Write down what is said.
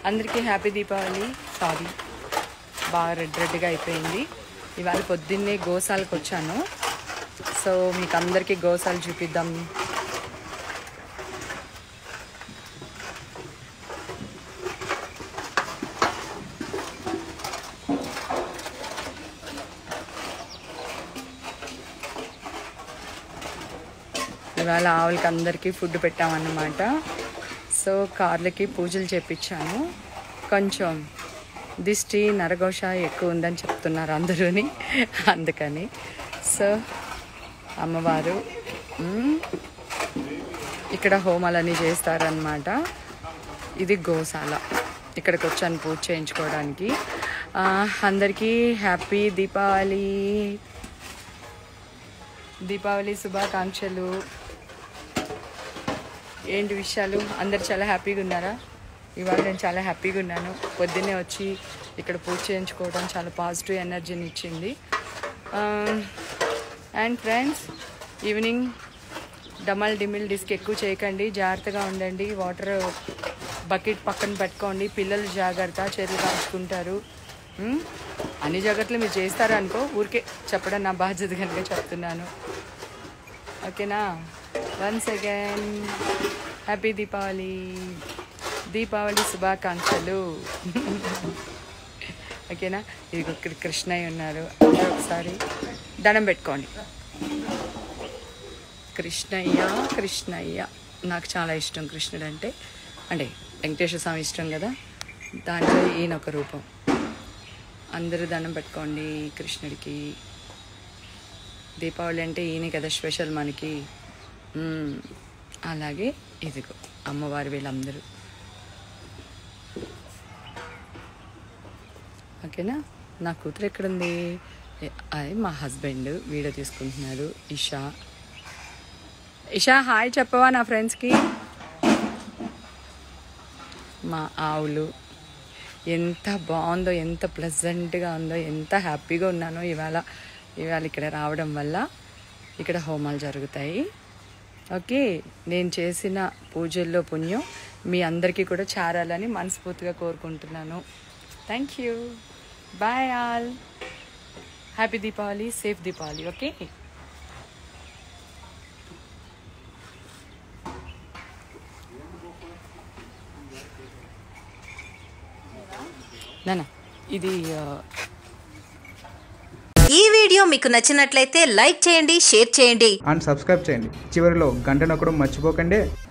అందరికీ happy Deepavali sorry బాగా red రెడ్గా అయిపోయింది ఇవాళ పొద్దున్నే గోశాలకు వచ్చాను సో మీకు అందరికీ గోశాలు చూపిద్దాం ఇవాళ ఆవులకి అందరికీ ఫుడ్ పెట్టామన్నమాట సో కార్లకి పూజలు చేపించాను కొంచెం దిష్టి నరఘోష ఎక్కువ ఉందని చెప్తున్నారు అందరూని అందుకని సో అమ్మవారు మ్, ఇక్కడ హోమాలన్నీ చేస్తారనమాట ఇది గోశాల ఇక్కడికి వచ్చాను పూజ చేయించుకోవడానికి ఆ, అందరికీ హ్యాపీ దీపావళి దీపావళి శుభాకాంక్షలు ఏంటి విషయాలు అందరు చాలా హ్యాపీగా ఉన్నారా ఇవాళ నేను చాలా హ్యాపీగా ఉన్నాను పొద్దున్నే వచ్చి ఇక్కడ పూజ చేయించుకోవడం చాలా పాజిటివ్ ఎనర్జీని ఇచ్చింది అండ్ ఫ్రెండ్స్ ఈవినింగ్ డమల్ డిమిల్ డిస్క్ ఎక్కువ చేయకండి జాగ్రత్తగా ఉండండి వాటర్ బకెట్ పక్కన పెట్టుకోండి పిల్లలు జాగ్రత్త చెరువు కాచుకుంటారు మ్? అన్ని జాగ్రత్తలు మీరు చేస్తారు అనుకో ఊరికే చెప్పడం నా బాధ్యత కనుక చెప్తున్నాను ఓకేనా once again happy Deepavali Deepavali శుభాకాంక్షలు ఓకేనా ఇది ఇక్కడ కృష్ణయ్య ఉన్నారు అందరూ ఒకసారి దండం పెట్టుకోండి కృష్ణయ్య కృష్ణయ్య నాకు చాలా ఇష్టం కృష్ణుడు అంటే అంటే వెంకటేశ్వర స్వామి ఇష్టం కదా దాంట్లో ఈయన ఒక రూపం అందరూ దండం పెట్టుకోండి కృష్ణుడికి దీపావళి అంటే ఈయన కదా స్పెషల్ మనకి మ్మ్. అలాగే ఇదిగో అమ్మవారి వీళ్ళందరూ ఓకేనా నా కూతురు ఎక్కడుంది ఏ- అది మా హస్బెండ్ వీడియో తీసుకుంటున్నారు ఇషా ఇషా హాయ్ చెప్పవా నా ఫ్రెండ్స్కి మా ఆవులు ఎంత బాగుందో ఎంత ప్లెజెంట్గా ఉందో ఎంత హ్యాపీగా ఉన్నానో ఇవాళ ఇవాళ ఇక్కడ రావడం వల్ల ఇక్కడ హోమాలు జరుగుతాయి ఓకే నేను చేసిన పూజల్లో పుణ్యం మీ అందరికీ కూడా చారాలని మనస్ఫూర్తిగా కోరుకుంటున్నాను thank you bye all happy Deepavali safe Deepavali okay నాన్న ఇది ఆ, ఈ వీడియో మీకు నచ్చినట్లయితే లైక్ చేయండి షేర్ చేయండి అండ్ సబ్స్క్రైబ్ చేయండి చివరిలో గంట నొక్కడం మర్చిపోకండి